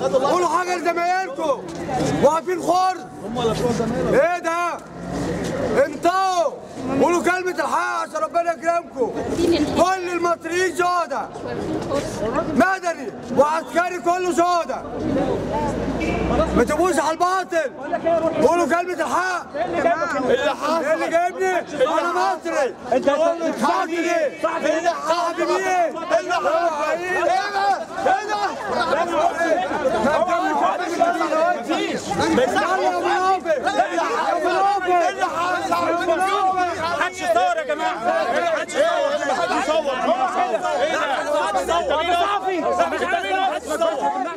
قولوا حاجه لزمايلكم واقفين خرد ايه ده انتوا قولوا كلمة الحق عشان ربنا يكرمكم كل المصريين شهداء مدني وعسكري كله شهداء ما تبقوش على الباطل قولوا كلمة الحق اللي حصل اللي جايبني انا مصري انت مصري صاحبي مين اللي حصل ايه ده ايه ده محدش يصور يا جماعه محدش يصور محدش يصور محدش يصور